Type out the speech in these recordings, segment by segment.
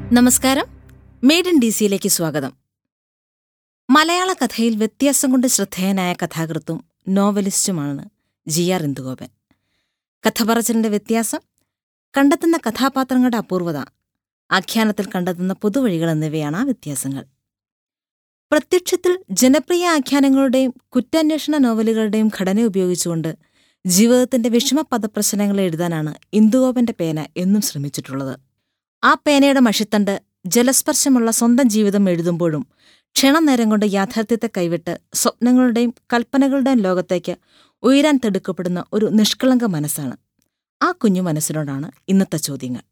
നമസ്കാരം made in D സിയിലേക്ക് സ്വാഗതം മലയാള കഥയിൽ വ്യത്യാസം കൊണ്ട് ശ്രദ്ധേയനായ കഥാകൃത്തും നോവലിസ്റ്റുമാണ് ജി ആർ ഇന്ദുഗോപൻ കഥ പറച്ചിലിന്റെ വ്യത്യാസം കണ്ടെത്തുന്ന കഥാപാത്രങ്ങളുടെ അപൂർവത ആഖ്യാനത്തിൽ കണ്ടെത്തുന്ന പുതുവഴികൾ എന്നിവയാണ് ആ വ്യത്യാസങ്ങൾ പ്രത്യക്ഷത്തിൽ ജനപ്രിയ ആഖ്യാനങ്ങളുടെയും കുറ്റാന്വേഷണ നോവലുകളുടെയും ഘടന ഉപയോഗിച്ചുകൊണ്ട് ജീവിതത്തിന്റെ വിഷമ പദപ്രശ്നങ്ങൾ എഴുതാനാണ് ഇന്ദുഗോപന്റെ പേന എന്നും ശ്രമിച്ചിട്ടുള്ളത് ആ പേനയുടെ മഷിത്തണ്ട് ജലസ്പർശമുള്ള സ്വന്തം ജീവിതം എഴുതുമ്പോഴും ക്ഷണനേരം കൊണ്ട് യാഥാർത്ഥ്യത്തെ കൈവിട്ട് സ്വപ്നങ്ങളുടെയും കൽപ്പനകളുടെയും ലോകത്തേക്ക് ഉയരാൻ തെടുക്കപ്പെടുന്ന ഒരു നിഷ്കളങ്ക മനസ്സാണ് ആ കുഞ്ഞു മനസ്സിനോടാണ് ഇന്നത്തെ ചോദ്യങ്ങൾ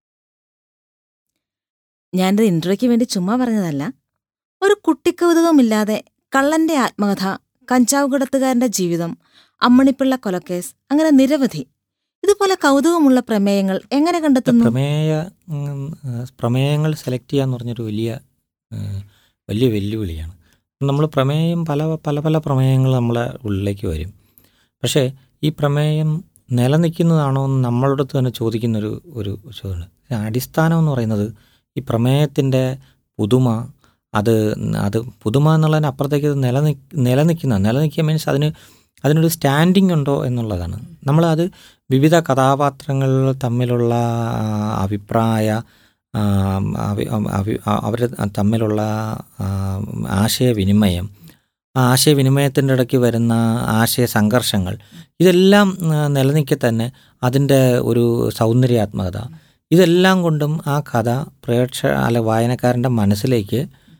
ഞാനിത് ഇൻട്രോയ്ക്ക് വേണ്ടി ചുമ്മാ പറഞ്ഞതല്ല ഒരു കുട്ടിക്കൗതുകമില്ലാതെ കള്ളന്റെ ആത്മകഥ കഞ്ചാവ് കടത്തുകാരന്റെ ജീവിതം അമ്മണിപ്പിള്ള കൊലക്കേസ് അങ്ങനെ നിരവധി ഇതുപോലെ കൗതുകമുള്ള പ്രമേയങ്ങൾ എങ്ങനെ കണ്ടെത്തുന്നു പ്രമേയ ഉം, ആ, പ്രമേയങ്ങൾ സെലക്ട് ചെയ്യാന്ന് പറഞ്ഞൊരു വലിയ ആ, വലിയ വെല്ലുവിളിയാണ് നമ്മൾ പ്രമേയം പല പല പല പ്രമേയങ്ങൾ നമ്മളെ ഉള്ളിലേക്ക് വരും പക്ഷേ ഈ പ്രമേയം നിലനിൽക്കുന്നതാണോ എന്ന് നമ്മളോട് അടുത്ത് തന്നെ ചോദിക്കുന്നൊരു ഒരു ചോദ്യമുണ്ട് അടിസ്ഥാനം എന്ന് പറയുന്നത് ഈ പ്രമേയത്തിൻ്റെ പുതുമ അത് അത് പുതുമ എന്നുള്ളതിന് അപ്പുറത്തേക്ക് ഇത് നിലനി നിലനിൽക്കുന്ന നിലനിൽക്കുക മീൻസ് അതിന് അതിനൊരു സ്റ്റാൻഡിങ് ഉണ്ടോ എന്നുള്ളതാണ് നമ്മളത് വിവിധ കഥാപാത്രങ്ങൾ തമ്മിലുള്ള ആ, അഭിപ്രായ ആ, അവി- അവി- അവർ തമ്മിലുള്ള ആ, ആശയവിനിമയം ആ ആശയവിനിമയത്തിൻ്റെ ഇടയ്ക്ക് വരുന്ന ആശയ സംഘർഷങ്ങൾ ഇതെല്ലാം ആ, നിലനിൽക്കെ തന്നെ അതിൻ്റെ ഒരു സൗന്ദര്യാത്മകത ഇതെല്ലാം കൊണ്ടും ആ കഥ പ്രേക്ഷ അല്ല വായനക്കാരൻ്റെ മനസ്സിലേക്ക്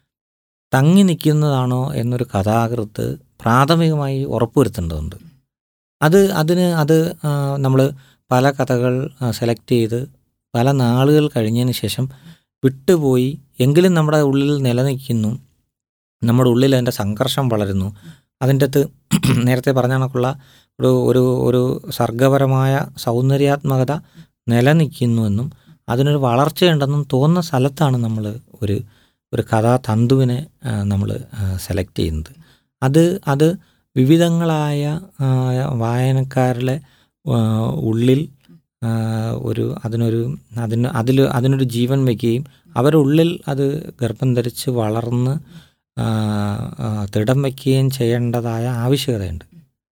തങ്ങി നിൽക്കുന്നതാണോ എന്നൊരു കഥാകൃത്ത് പ്രാഥമികമായി ഉറപ്പുവരുത്തേണ്ടതുണ്ട് അത് അതിന് അത് നമ്മൾ പല കഥകൾ സെലക്ട് ചെയ്ത് പല നാളുകൾ കഴിഞ്ഞതിന് ശേഷം വിട്ടുപോയി എങ്കിലും നമ്മുടെ ഉള്ളിൽ നിലനിൽക്കുന്നു നമ്മുടെ ഉള്ളിൽ അതിൻ്റെ സംഘർഷം വളരുന്നു അതിൻ്റെ അകത്ത് നേരത്തെ പറഞ്ഞ കണക്കുള്ള ഒരു ഒരു ഒരു സർഗപരമായ സൗന്ദര്യാത്മകത നിലനിൽക്കുന്നുവെന്നും അതിനൊരു വളർച്ചയുണ്ടെന്നും തോന്നുന്ന സ്ഥലത്താണ് നമ്മൾ ഒരു ഒരു കഥാതന്തുവിനെ നമ്മൾ സെലക്ട് ചെയ്യുന്നത് അത് അത് വിവിധങ്ങളായ ആ, വായനക്കാരുടെ ആ, ഉള്ളിൽ ആ, ഒരു അതിനൊരു അതിന് അതിൽ അതിനൊരു ജീവൻ വയ്ക്കുകയും അവരുടെ ഉള്ളിൽ അത് ഗർഭം ധരിച്ച് വളർന്ന് ആ, ആ, തിടം വയ്ക്കുകയും ചെയ്യേണ്ടതായ ആവശ്യകതയുണ്ട്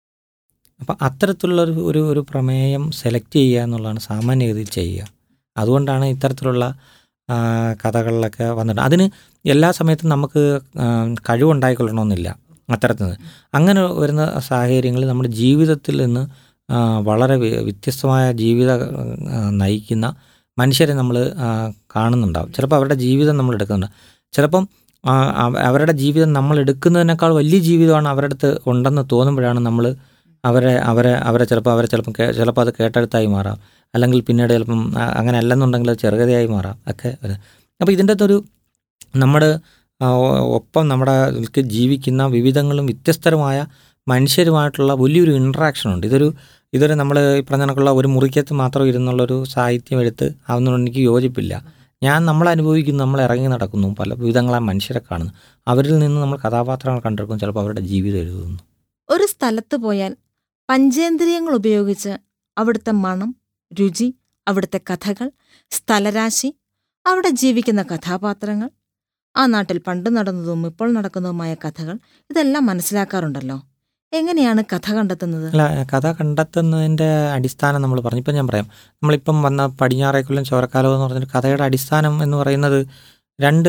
അപ്പം അത്തരത്തിലുള്ള ഒരു ഒരു ഒരു പ്രമേയം സെലക്ട് ചെയ്യുക എന്നുള്ളതാണ് സാമാന്യഗതിയിൽ ചെയ്യുക അതുകൊണ്ടാണ് ഇത്തരത്തിലുള്ള ആ, കഥകളിലൊക്കെ വന്നിട്ട് അതിന് എല്ലാ സമയത്തും നമുക്ക് ആ, കഴിവുണ്ടായിക്കൊള്ളണമെന്നില്ല അത്തരത്തിൽ നിന്ന് അങ്ങനെ വരുന്ന സാഹചര്യങ്ങളിൽ നമ്മുടെ ജീവിതത്തിൽ നിന്ന് ആ, വളരെ വ്യ- വ്യത്യസ്തമായ ജീവിത ആ, നയിക്കുന്ന മനുഷ്യരെ നമ്മൾ കാണുന്നുണ്ടാവും ചിലപ്പോൾ അവരുടെ ജീവിതം നമ്മൾ എടുക്കുന്നുണ്ട് ചിലപ്പം ആ, അവ- അവരുടെ ജീവിതം നമ്മൾ എടുക്കുന്നതിനേക്കാൾ വലിയ ജീവിതമാണ് അവരുടെ അടുത്ത് ഉണ്ടെന്ന് തോന്നുമ്പോഴാണ് നമ്മൾ അവരെ അവരെ അവരെ ചിലപ്പോൾ അവരെ ചിലപ്പം കേ- ചിലപ്പോൾ അത് കേട്ടെടുത്തായി മാറാം അല്ലെങ്കിൽ പിന്നീട് ചിലപ്പം ആ, അങ്ങനെ അല്ലെന്നുണ്ടെങ്കിൽ അത് ചെറുകഥയായി മാറാം ഒക്കെ അപ്പോൾ ഇതിൻ്റെ അകത്തൊരു നമ്മുടെ ആ, ഒ- ഒപ്പം നമ്മുടെ ഇതിൽക്ക് ജീവിക്കുന്ന വിവിധങ്ങളും വ്യത്യസ്തരമായ മനുഷ്യരുമായിട്ടുള്ള വലിയൊരു ഇൻട്രാക്ഷൻ ഉണ്ട് ഇതൊരു ഇതൊരു നമ്മൾ ഈ പറഞ്ഞ കണക്കുള്ള ഒരു മുറിക്കകത്ത് മാത്രം ഇരുന്നുള്ളൊരു സാഹിത്യം എടുത്ത് അതൊന്നും എനിക്ക് യോജിപ്പില്ല ഞാൻ നമ്മൾ അനുഭവിക്കുന്നു നമ്മൾ ഇറങ്ങി നടക്കുന്നു പല വിവിധങ്ങളായ മനുഷ്യരെ കാണുന്നു അവരിൽ നിന്ന് നമ്മൾ കഥാപാത്രങ്ങൾ കണ്ടെടുക്കും ചിലപ്പോൾ അവരുടെ ജീവിതം എഴുതുന്നു ഒരു സ്ഥലത്ത് പോയാൽ പഞ്ചേന്ദ്രിയങ്ങൾ ഉപയോഗിച്ച് അവിടുത്തെ മണം രുചി അവിടുത്തെ കഥകൾ സ്ഥലരാശി അവിടെ ജീവിക്കുന്ന കഥാപാത്രങ്ങൾ ആ നാട്ടിൽ പണ്ട് നടന്നതും ഇപ്പോൾ നടക്കുന്നതുമായ കഥകൾ ഇതെല്ലാം മനസ്സിലാക്കാറുണ്ടല്ലോ എങ്ങനെയാണ് കഥ കണ്ടെത്തുന്നത് അല്ല കഥ കണ്ടെത്തുന്നതിൻ്റെ അടിസ്ഥാനം നമ്മൾ പറഞ്ഞു ഇപ്പം ഞാൻ പറയാം നമ്മളിപ്പം വന്ന പടിഞ്ഞാറേക്കൊല്ലം ചോരക്കാലം എന്ന് പറഞ്ഞൊരു കഥയുടെ അടിസ്ഥാനം എന്ന് പറയുന്നത് രണ്ട്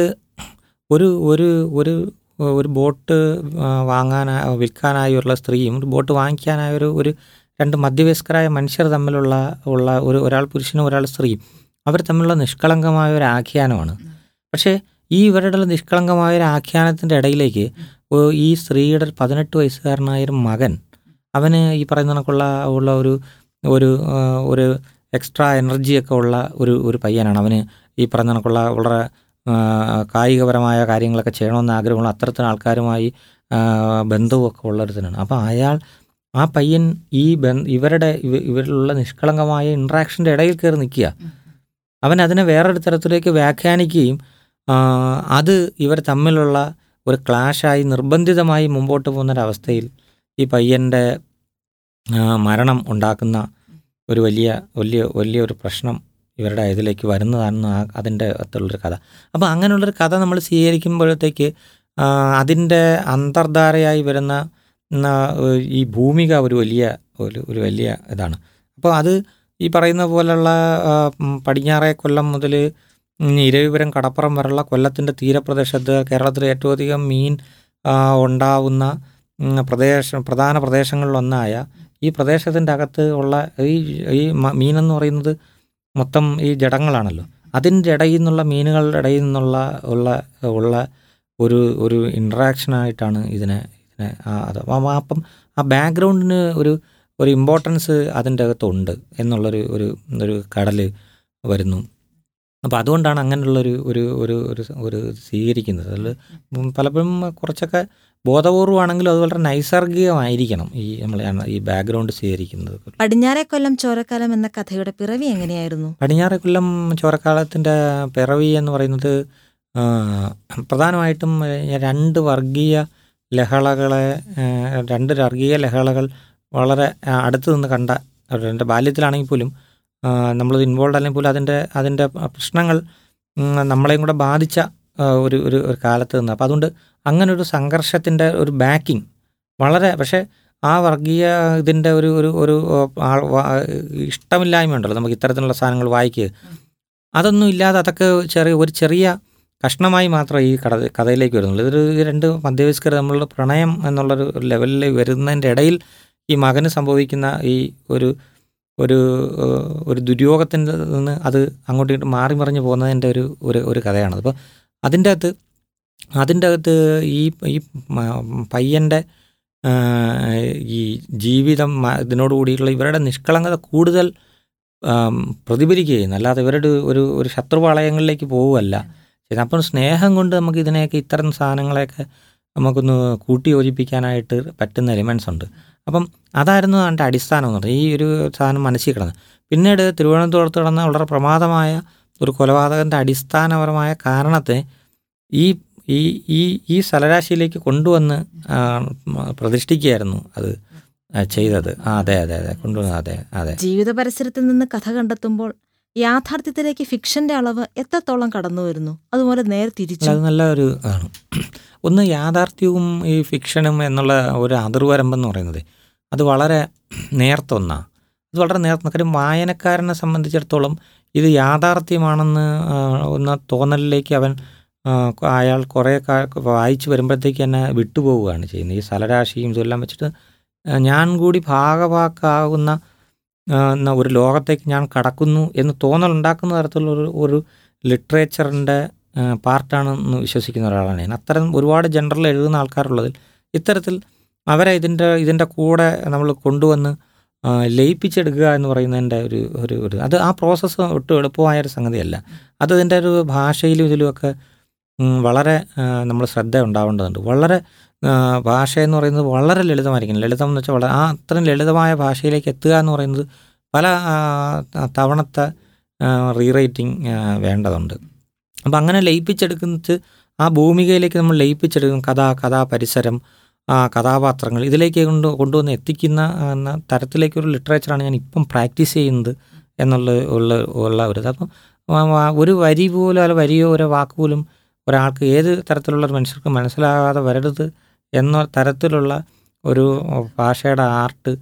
ഒരു ഒരു ഒരു ഒരു ബോട്ട് ആ, വാങ്ങാനാ വിൽക്കാനായുള്ള സ്ത്രീയും ഒരു ബോട്ട് വാങ്ങിക്കാനായ ഒരു ഒരു രണ്ട് മധ്യവയസ്കരായ മനുഷ്യർ തമ്മിലുള്ള ഉള്ള ഒരു ഒരാൾ പുരുഷനും ഒരാൾ സ്ത്രീയും അവർ തമ്മിലുള്ള നിഷ്കളങ്കമായ ഒരു ആഖ്യാനമാണ് പക്ഷേ ഈ ഇവരുടെ നിഷ്കളങ്കമായ ഒരു ആഖ്യാനത്തിൻ്റെ ഇടയിലേക്ക് ഓ- ഈ സ്ത്രീയുടെ ഒരു പതിനെട്ട് വയസ്സുകാരനായ ഒരു മകൻ അവന് ഈ പറയുന്ന കണക്കുള്ള ഉള്ള ഒരു ഒരു ആ, ഒരു എക്സ്ട്രാ എനർജിയൊക്കെ ഉള്ള ഒരു ഒരു പയ്യനാണ് അവന് ഈ പറയുന്ന കണക്കുള്ള വളരെ ആ, കായികപരമായ കാര്യങ്ങളൊക്കെ ചെയ്യണമെന്ന് ആഗ്രഹമുള്ള അത്തരത്തിൽ ആൾക്കാരുമായി ആ, ബന്ധവുമൊക്കെ ഉള്ളൊരുത്തനാണ് അപ്പോൾ അയാൾ ആ പയ്യൻ ഈ ബന്ധ ഇവരുടെ ഇവ- ഇവരിലുള്ള നിഷ്കളങ്കമായ ഇൻട്രാക്ഷൻ്റെ ഇടയിൽ കയറി നിൽക്കുക അവൻ അതിനെ വേറൊരു തരത്തിലേക്ക് വ്യാഖ്യാനിക്കുകയും ആ, അത് ഇവർ തമ്മിലുള്ള ഒരു ക്ലാഷായി നിർബന്ധിതമായി മുമ്പോട്ട് പോകുന്നൊരവസ്ഥയിൽ ഈ പയ്യൻ്റെ ആ, മരണം ഉണ്ടാക്കുന്ന ഒരു വലിയ വലിയ വലിയ ഒരു പ്രശ്നം ഇവരുടെ ഇതിലേക്ക് വരുന്നതാണെന്ന് ആ അതിൻ്റെ അകത്തുള്ളൊരു കഥ അപ്പോൾ അങ്ങനെയുള്ളൊരു കഥ നമ്മൾ സ്വീകരിക്കുമ്പോഴത്തേക്ക് ആ, അതിൻ്റെ അന്തർധാരയായി വരുന്ന ഉം, ആ, ഈ ഭൂമിക ഒരു വലിയ ഒരു ഒരു വലിയ ഇതാണ് അപ്പോൾ അത് ഈ പറയുന്ന പോലുള്ള ആ, ഉം, പടിഞ്ഞാറേ കൊല്ലം മുതൽ ഇരവിപുരം കടപ്പുറം വരെയുള്ള കൊല്ലത്തിൻ്റെ തീരപ്രദേശത്ത് കേരളത്തിലെ ഏറ്റവും അധികം മീൻ ആ, ഉണ്ടാവുന്ന ഉം, പ്രദേശ പ്രധാന പ്രദേശങ്ങളിലൊന്നായ ഈ പ്രദേശത്തിൻ്റെ അകത്ത് ഉള്ള ഈ ഈ മ- മീനെന്ന് പറയുന്നത് മൊത്തം ഈ ജഡങ്ങളാണല്ലോ അതിൻ്റെ ഇടയിൽ നിന്നുള്ള മീനുകളുടെ ഇടയിൽ നിന്നുള്ള ഉള്ള ഉള്ള ഒരു ഒരു ഇൻട്രാക്ഷനായിട്ടാണ് ഇതിനെ ഇതിനെ ആ അത് അപ്പം ആ- അപ്പം ആ ബാക്ക്ഗ്രൗണ്ടിന് ഒരു ഒരു ഇമ്പോർട്ടൻസ് അതിൻ്റെ അകത്തുണ്ട് എന്നുള്ളൊരു ഒരു ഒരു കടൽ വരുന്നു അപ്പോൾ അതുകൊണ്ടാണ് അങ്ങനെയുള്ളൊരു ഒരു ഒരു ഒരു ഒരു സ്വീകരിക്കുന്നത് അതിൽ പലപ്പോഴും കുറച്ചൊക്കെ ബോധപൂർവമാണെങ്കിലും അത് വളരെ നൈസർഗികമായിരിക്കണം ഈ നമ്മൾ ഈ ബാക്ക്ഗ്രൗണ്ട് സ്വീകരിക്കുന്നത് പടിഞ്ഞാറേ കൊല്ലം ചോരക്കാലം എന്ന കഥയുടെ പിറവി എങ്ങനെയായിരുന്നു പടിഞ്ഞാറ് കൊല്ലം ചോരക്കാലത്തിൻ്റെ പിറവി എന്ന് പറയുന്നത് ആ, പ്രധാനമായിട്ടും ഏ, രണ്ട് വർഗീയ ലഹളകളെ ഏ, രണ്ട് വർഗീയ ലഹളകൾ വളരെ ആ, അടുത്ത് നിന്ന് കണ്ട എൻ്റെ ബാല്യത്തിലാണെങ്കിൽ പോലും ആ, നമ്മളത് ഇൻവോൾവ് അല്ലെങ്കിൽ പോലും അതിൻ്റെ അതിൻ്റെ പ്രശ്നങ്ങൾ ഉം, നമ്മളെയും കൂടെ ബാധിച്ച ആ, ഒരു ഒരു ഒരു കാലത്ത് നിന്ന് അപ്പോൾ അതുകൊണ്ട് അങ്ങനെ ഒരു സംഘർഷത്തിൻ്റെ ഒരു ബാക്കിംഗ് വളരെ പക്ഷേ ആ വർഗീയ ഇതിൻ്റെ ഒരു ഒരു ഒരു ആൾ വാ- ഇഷ്ടമില്ലായ്മ ഉണ്ടല്ലോ നമുക്ക് ഇത്തരത്തിലുള്ള സാധനങ്ങൾ വായിക്കുക അതൊന്നും ഇല്ലാതെ അതൊക്കെ ചെറിയ ഒരു ചെറിയ കഷ്ണമായി മാത്രമേ ഈ കഥ കഥയിലേക്ക് വരുന്നുള്ളൂ ഇതൊരു ഈ രണ്ട് മധ്യവയസ്കർ തമ്മിലുള്ള പ്രണയം എന്നുള്ളൊരു ഒരു ലെവലിൽ വരുന്നതിൻ്റെ ഇടയിൽ ഈ മകന് സംഭവിക്കുന്ന ഈ ഒരു ഒരു ഏഹ്, ഒരു ദുര്യോഗത്തിൻ്റെ നിന്ന് അത് അങ്ങോട്ടും ഇങ്ങോട്ടും മാറി മറിഞ്ഞ് പോകുന്നതിൻ്റെ ഒരു ഒരു ഒരു കഥയാണ് അപ്പോൾ അതിൻ്റെ അകത്ത് അതിൻ്റെ അകത്ത് ഈ ഈ മ- പയ്യൻ്റെ ആഹ്, ഈ ജീവിതം മ- ഇതിനോട് കൂടിയിട്ടുള്ള ഇവരുടെ നിഷ്കളങ്കത കൂടുതൽ ആം, പ്രതിഫലിക്കുക ചെയ്യുന്നു അല്ലാതെ ഇവരുടെ ഒരു ഒരു ശത്രുപാളയങ്ങളിലേക്ക് പോവുകയല്ല ചെയ്യുന്നത്. അപ്പം സ്നേഹം കൊണ്ട് നമുക്ക് ഇതിനെയൊക്കെ ഇത്തരം സാധനങ്ങളെയൊക്കെ നമുക്കൊന്ന് കൂട്ടി യോജിപ്പിക്കാനായിട്ട് പറ്റുന്ന എലിമെൻസ് ഉണ്ട് അപ്പം അതായിരുന്നു അതിൻ്റെ അടിസ്ഥാനം എന്ന് പറഞ്ഞാൽ ഈ ഒരു സാധനം മനസ്സിൽ കിടന്നത് പിന്നീട് തിരുവനന്തപുരത്ത് കിടന്ന വളരെ പ്രമാദമായ ഒരു കൊലപാതകൻ്റെ അടിസ്ഥാനപരമായ കാരണത്തെ ഈ ഈ ഈ ഈ സ്ഥലരാശിയിലേക്ക് കൊണ്ടുവന്ന് ആ, പ്രതിഷ്ഠിക്കുകയായിരുന്നു അത് ആ, ചെയ്തത് ആ അതെ അതെ അതെ കൊണ്ടുവന്ന് അതെ അതെ ജീവിത പരിസരത്തിൽ നിന്ന് കഥ കണ്ടെത്തുമ്പോൾ യാഥാർത്ഥ്യത്തിലേക്ക് ഫിക്ഷന്റെ അളവ് എത്രത്തോളം കടന്നു വരുന്നു അതുപോലെ നേരെ അല്ല, തിരിച്ചു അത് നല്ല ഒരു ആണ് ഒന്ന് യാഥാർത്ഥ്യവും ഈ ഫിക്ഷനും എന്നുള്ള ഒരു അതിർവരമ്പെന്ന് പറയുന്നത് അത് വളരെ നേർത്ത ഒന്നാണ് അത് വളരെ നേർത്ത കാര്യം വായനക്കാരനെ സംബന്ധിച്ചിടത്തോളം ഇത് യാഥാർത്ഥ്യമാണെന്ന് ആ, എന്ന തോന്നലിലേക്ക് അവൻ ആ, അയാൾ കുറേ കാ- വായിച്ച് വരുമ്പോഴത്തേക്ക് തന്നെ വിട്ടുപോവുകയാണ് ചെയ്യുന്നത് ഈ സ്ഥലരാശിയും ഇതെല്ലാം വെച്ചിട്ട് ആ, ഞാൻ കൂടി ഭാഗവാക്കാകുന്ന ആ, എന്ന ഒരു ലോകത്തേക്ക് ഞാൻ കടക്കുന്നു എന്ന് തോന്നലുണ്ടാക്കുന്ന തരത്തിലുള്ള ഒരു ഒരു ലിറ്ററേച്ചറിൻ്റെ പാർട്ടാണെന്ന് വിശ്വസിക്കുന്ന ഒരാളാണ് ഞാൻ അത്തരം ഒരുപാട് ജനറൽ എഴുതുന്ന ആൾക്കാരുള്ളതിൽ ഇത്തരത്തിൽ അവരെ ഇതിൻ്റെ ഇതിൻ്റെ കൂടെ നമ്മൾ കൊണ്ടുവന്ന് ആ, ലയിപ്പിച്ചെടുക്കുക എന്ന് പറയുന്നതിൻ്റെ ഒരു ഒരു ഒരു അത് ആ പ്രോസസ്സ് ഒട്ടും എളുപ്പമായ ഒരു സംഗതിയല്ല അത് ഇതിൻ്റെ ഒരു ഭാഷയിലും ഇതിലുമൊക്കെ ഉം, വളരെ നമ്മൾ ശ്രദ്ധ ഉണ്ടാവേണ്ടതുണ്ട് വളരെ ആ, ഭാഷ എന്ന് പറയുന്നത് വളരെ ലളിതമായിരിക്കും ലളിതം എന്ന് വെച്ചാൽ വളരെ ആ അത്രയും ലളിതമായ ഭാഷയിലേക്ക് എത്തുക എന്ന് പറയുന്നത് പല ആ, തവണത്തെ റീറൈറ്റിംഗ് വേണ്ടതുണ്ട് അപ്പം അങ്ങനെ ലയിപ്പിച്ചെടുക്കുന്നത് ആ ഭൂമികയിലേക്ക് നമ്മൾ ലയിപ്പിച്ചെടുക്കും കഥ കഥാ പരിസരം ആ കഥാപാത്രങ്ങൾ ഇതിലേക്ക് കൊണ്ട് കൊണ്ടുവന്ന് എത്തിക്കുന്ന ആ, എന്ന തരത്തിലേക്കൊരു ലിറ്ററേച്ചറാണ് ഞാൻ ഇപ്പം പ്രാക്ടീസ് ചെയ്യുന്നത് എന്നുള്ള ഉള്ള ഉള്ള ഒരു ഇത് അപ്പം ആ, ആ, ഒരു വരി പോലും അല്ല വരിയോ ഒരു വാക്ക് പോലും ഒരാൾക്ക് ഏത് തരത്തിലുള്ള ഒരു മനുഷ്യർക്ക് മനസ്സിലാകാതെ വരരുത് എന്ന തരത്തിലുള്ള ഒരു ഭാഷയുടെ ആർട്ട്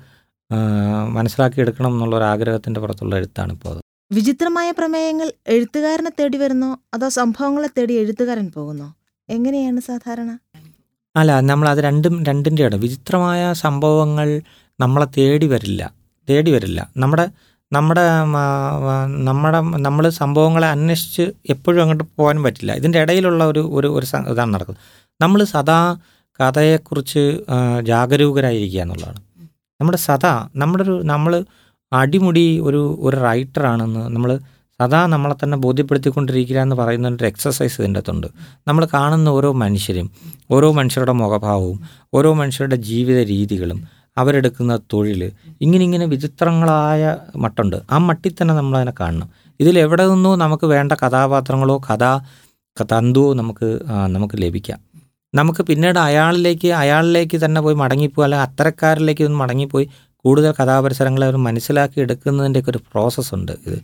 മനസ്സിലാക്കിയെടുക്കണം എന്നുള്ള ഒരു ആഗ്രഹത്തിൻ്റെ പുറത്തുള്ള എഴുത്താണ് ഇപ്പോൾ അത് വിചിത്രമായ പ്രമേയങ്ങൾ എഴുത്തുകാരനെ തേടി വരുന്നോ അതോ സംഭവങ്ങളെ തേടി എഴുത്തുകാരൻ പോകുന്നോ എങ്ങനെയാണ് സാധാരണ അല്ല നമ്മൾ അത് രണ്ടും രണ്ടിൻ്റെയാണ് വിചിത്രമായ സംഭവങ്ങൾ നമ്മളെ തേടി വരില്ല തേടി വരില്ല നമ്മുടെ നമ്മുടെ മ, മ, നമ്മുടെ നമ്മൾ സംഭവങ്ങളെ അന്വേഷിച്ച് എപ്പോഴും അങ്ങോട്ട് പോകാൻ പറ്റില്ല ഇതിൻ്റെ ഇടയിലുള്ള ഒരു ഒരു ഒരു സ- ഇതാണ് നടക്കുന്നത് നമ്മൾ സദാ കഥയെക്കുറിച്ച് ആ, ജാഗരൂകരായിരിക്കുക എന്നുള്ളതാണ് നമ്മുടെ സദാ നമ്മുടെ ഒരു നമ്മൾ അടിമുടി ഒരു ഒരു റൈറ്ററാണെന്ന് നമ്മൾ സദാ നമ്മളെ തന്നെ ബോധ്യപ്പെടുത്തിക്കൊണ്ടിരിക്കുക എന്ന് പറയുന്ന ഒരു എക്സസൈസ് ഇതിൻ്റെ അകത്തുണ്ട് നമ്മൾ കാണുന്ന ഓരോ മനുഷ്യരും ഓരോ മനുഷ്യരുടെ മുഖഭാവവും ഓരോ മനുഷ്യരുടെ ജീവിത രീതികളും അവരെടുക്കുന്ന തൊഴിൽ ഇങ്ങനെ ഇങ്ങനെ വിചിത്രങ്ങളായ മട്ടുണ്ട് ആ മട്ടിൽ തന്നെ നമ്മളതിനെ കാണണം ഇതിൽ എവിടെ നിന്നോ നമുക്ക് വേണ്ട കഥാപാത്രങ്ങളോ കഥാ തന്തുവോ നമുക്ക് ആ, നമുക്ക് ലഭിക്കാം നമുക്ക് പിന്നീട് അയാളിലേക്ക് അയാളിലേക്ക് തന്നെ പോയി മടങ്ങിപ്പോയി അല്ലെങ്കിൽ അത്തരക്കാരിലേക്ക് ഒന്ന് മടങ്ങിപ്പോയി കൂടുതൽ കഥാപരിസരങ്ങളെ അവർ മനസ്സിലാക്കി എടുക്കുന്നതിൻ്റെയൊക്കെ ഒരു പ്രോസസ്സുണ്ട് ഇത്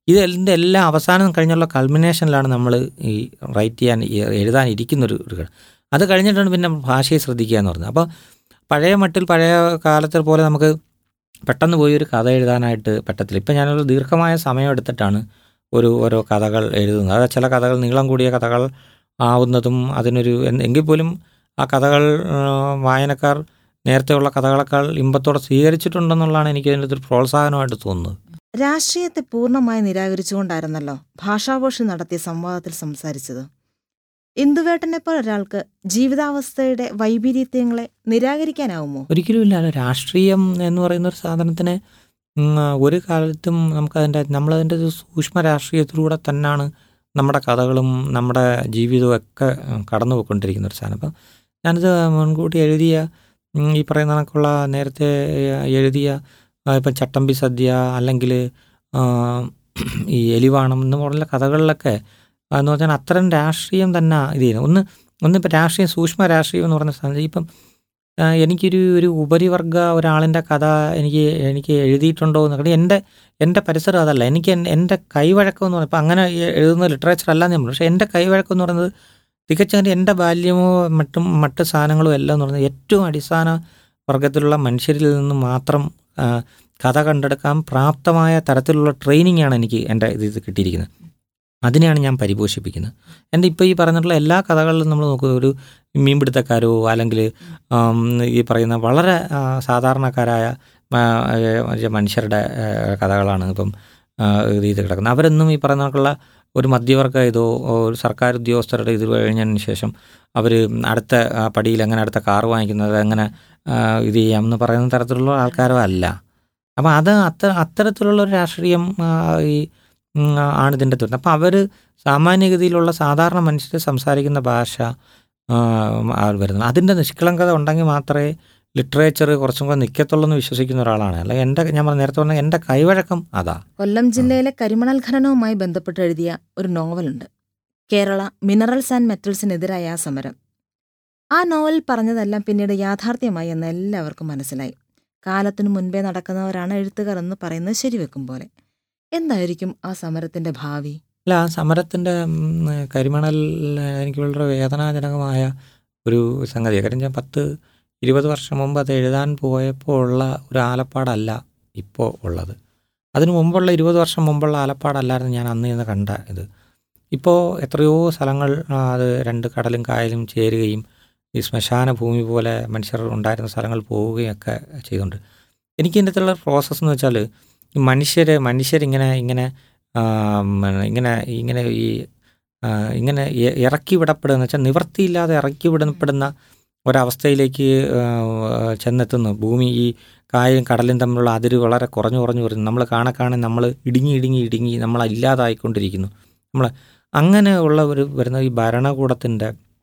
ഇതിൻ്റെ എല്ലാം അവസാനം കഴിഞ്ഞുള്ള കൾമിനേഷനിലാണ് നമ്മൾ ഈ റൈറ്റ് ചെയ്യാൻ ഈ എഴുതാനിരിക്കുന്നൊരു ഒരു ഘട്ടം. അത് കഴിഞ്ഞിട്ടാണ് പിന്നെ ഭാഷയെ ശ്രദ്ധിക്കുക എന്ന് പറയുന്നത് അപ്പോൾ പഴയ മട്ടിൽ പഴയ കാലത്തെ പോലെ നമുക്ക് പെട്ടെന്ന് പോയി ഒരു കഥ എഴുതാനായിട്ട് പറ്റത്തില്ല ഇപ്പം ഞാനൊരു ദീർഘമായ സമയം എടുത്തിട്ടാണ് ഒരു ഓരോ കഥകൾ എഴുതുന്നത് അത് ചില കഥകൾ നീളം കൂടിയ കഥകൾ ആവുന്നതും അതിനൊരു എന്ത് എങ്കിൽ പോലും ആ കഥകൾ ആ, വായനക്കാർ നേരത്തെയുള്ള കഥകളെക്കാൾ ഇമ്പത്തോടെ സ്വീകരിച്ചിട്ടുണ്ടെന്നുള്ളതാണ് എനിക്ക് അതിൻ്റെ ഒരു പ്രോത്സാഹനമായിട്ട് തോന്നുന്നത് രാഷ്ട്രീയത്തെ പൂർണ്ണമായി നിരാകരിച്ചുകൊണ്ടായിരുന്നല്ലോ ഭാഷാഘോഷി നടത്തിയ സംവാദത്തിൽ സംസാരിച്ചത് ഇന്ദുവേട്ടനെ പോലെ ഒരാൾക്ക് ജീവിതാവസ്ഥയുടെ വൈപരീത്യങ്ങളെ നിരാകരിക്കാനാവുമോ ഒരിക്കലും ഇല്ല അല്ല രാഷ്ട്രീയം എന്ന് പറയുന്ന ഒരു സാധനത്തിന് ഉം, ഒരു കാലത്തും നമുക്കതിൻ്റെ നമ്മളതിൻ്റെ ഒരു സൂക്ഷ്മ രാഷ്ട്രീയത്തിലൂടെ തന്നെയാണ് നമ്മുടെ കഥകളും നമ്മുടെ ജീവിതവും ഒക്കെ ഉം, കടന്നു പോയിക്കൊണ്ടിരിക്കുന്ന ഒരു സാധനം അപ്പം ഞാനിത് മുൻകൂട്ടി എഴുതിയ ഉം, ഈ പറയുന്ന കണക്കുള്ള നേരത്തെ ഏഹ്, എഴുതിയ ആ, ഇപ്പം ചട്ടമ്പി സദ്യ അല്ലെങ്കിൽ ഈ എലിവാണം എന്ന് പറഞ്ഞ കഥകളിലൊക്കെ എന്ന് പറഞ്ഞാൽ അത്തരം രാഷ്ട്രീയം തന്നെ ഇത് ചെയ്യുന്നത് ഒന്ന് ഒന്നിപ്പോൾ രാഷ്ട്രീയം സൂക്ഷ്മ രാഷ്ട്രീയം എന്ന് പറഞ്ഞ സാധനം ഇപ്പം ആ, എനിക്കൊരു ഒരു ഉപരിവർഗ ഒരാളിൻ്റെ കഥ എനിക്ക് എനിക്ക് എഴുതിയിട്ടുണ്ടോ എന്ന് കാരണം എൻ്റെ എൻ്റെ പരിസരം അതല്ല എനിക്ക് എൻ- എൻ്റെ കൈവഴക്കം എന്ന് പറയുന്നത് ഇപ്പം അങ്ങനെ എ- എഴുതുന്ന ലിറ്ററേച്ചർ അല്ല ഞാൻ പറഞ്ഞു പക്ഷേ എൻ്റെ കൈവഴക്കം എന്ന് പറയുന്നത് തികച്ചും എൻ്റെ ബാല്യമോ മറ്റും മറ്റ് സാധനങ്ങളും എല്ലാം എന്ന് പറയുന്നത് ഏറ്റവും അടിസ്ഥാന വർഗത്തിലുള്ള മനുഷ്യരിൽ നിന്ന് മാത്രം ആ, കഥ കണ്ടെടുക്കാൻ പ്രാപ്തമായ തരത്തിലുള്ള ട്രെയിനിങ്ങാണ് എനിക്ക് എൻ്റെ ഇത് ഇത് കിട്ടിയിരിക്കുന്നത് അതിനെയാണ് ഞാൻ പരിപോഷിപ്പിക്കുന്നത് എൻ്റെ ഇപ്പോൾ ഈ പറഞ്ഞിട്ടുള്ള എല്ലാ കഥകളിലും നമ്മൾ നോക്കുക ഒരു മീൻപിടുത്തക്കാരോ അല്ലെങ്കിൽ ആം, ഈ പറയുന്ന വളരെ ആ, സാധാരണക്കാരായ ആ, ഏ, മനുഷ്യരുടെ ഏ, കഥകളാണ് ഇപ്പം ആ, ഇത് ചെയ്ത് കിടക്കുന്നത് അവരൊന്നും ഈ പറയുന്ന കണക്കുള്ള ഒരു മധ്യവർഗ ഇതോ ഒരു സർക്കാർ ഉദ്യോഗസ്ഥരുടെ ഇത് കഴിഞ്ഞതിന് ശേഷം അവർ അടുത്ത ആ, പടിയിൽ എങ്ങനെ അടുത്ത കാറ് വാങ്ങിക്കുന്നത് എങ്ങനെ ആ, ഇത് ചെയ്യാം എന്ന് പറയുന്ന തരത്തിലുള്ള ആൾക്കാരോ അല്ല അപ്പം അത് അത്ത അത്തരത്തിലുള്ള ഒരു രാഷ്ട്രീയം ആ, ഈ ഉം, ആണ് ഇതിൻ്റെ തുറന്ന് അപ്പം അവർ സാമാന്യഗതിയിലുള്ള സാധാരണ മനുഷ്യർ സംസാരിക്കുന്ന ഭാഷ ആ, ആ വരുന്നത് അതിൻ്റെ നിഷ്കളങ്കത ഉണ്ടെങ്കിൽ മാത്രമേ ലിറ്ററേച്ചർ കുറച്ചും കൂടെ നിൽക്കത്തുള്ളൂ എന്ന് വിശ്വസിക്കുന്ന ഒരാളാണ് അല്ല എൻ്റെ ഞാൻ പറഞ്ഞ നേരത്തെ പറഞ്ഞ എൻ്റെ കൈവഴക്കം അതാ കൊല്ലം ജില്ലയിലെ കരിമണൽ ഖനനവുമായി ബന്ധപ്പെട്ട് എഴുതിയ ഒരു നോവലുണ്ട് കേരള മിനറൽസ് ആൻഡ് മെറ്റൽസിനെതിരായ ആ സമരം ആ നോവലിൽ പറഞ്ഞതെല്ലാം പിന്നീട് യാഥാർത്ഥ്യമായി എന്ന് എല്ലാവർക്കും മനസ്സിലായി കാലത്തിനു മുൻപേ നടക്കുന്നവരാണ് എഴുത്തുകാർ എന്ന് പറയുന്നത് ശരിവെക്കും പോലെ എന്തായിരിക്കും ആ സമരത്തിന്റെ ഭാവി അല്ല ആ സമരത്തിൻ്റെ കരിമണൽ എനിക്ക് വളരെ വേദനാജനകമായ ഒരു സംഗതിയാണ് കാര്യം ഞാൻ പത്ത് ഇരുപത് വർഷം മുമ്പ് അത് എഴുതാൻ പോയപ്പോൾ ഉള്ള ഒരു ആലപ്പാടല്ല ഇപ്പോൾ ഉള്ളത് അതിനു മുമ്പുള്ള ഇരുപത് വർഷം മുമ്പുള്ള ആലപ്പാടല്ലായിരുന്നു ഞാൻ അന്ന് ഇന്ന് കണ്ട ഇത് ഇപ്പോൾ എത്രയോ സ്ഥലങ്ങൾ ആ, അത് രണ്ട് കടലും കായലും ചേരുകയും ഈ ശ്മശാന ഭൂമി പോലെ മനുഷ്യർ ഉണ്ടായിരുന്ന സ്ഥലങ്ങൾ പോവുകയും ഒക്കെ ചെയ്തുകൊണ്ട് എനിക്ക് ഇതിൻ്റെ അകത്തുള്ള പ്രോസസ്സ് എന്ന് വെച്ചാൽ ഈ മനുഷ്യരെ മനുഷ്യരിങ്ങനെ ഇങ്ങനെ ആ, മ- ഇങ്ങനെ ഇങ്ങനെ ഈ ആ, ഇങ്ങനെ ഇ- ഇറക്കി വിടപ്പെടുക എന്ന് വെച്ചാൽ നിവൃത്തിയില്ലാതെ ഇറക്കി വിടപ്പെടുന്ന ഒരവസ്ഥയിലേക്ക് ആ, ചെന്നെത്തുന്നു ഭൂമി ഈ കായലും കടലും തമ്മിലുള്ള അതിര് വളരെ കുറഞ്ഞു കുറഞ്ഞു വരുന്നു നമ്മൾ കാണെ കാണെ നമ്മൾ ഇടുങ്ങി ഇടുങ്ങി ഇടുങ്ങി നമ്മൾ ഇല്ലാതായിക്കൊണ്ടിരിക്കുന്നു നമ്മൾ അങ്ങനെ ഉള്ള ഒരു വരുന്ന ഈ ഭരണകൂടത്തിൻ്റെ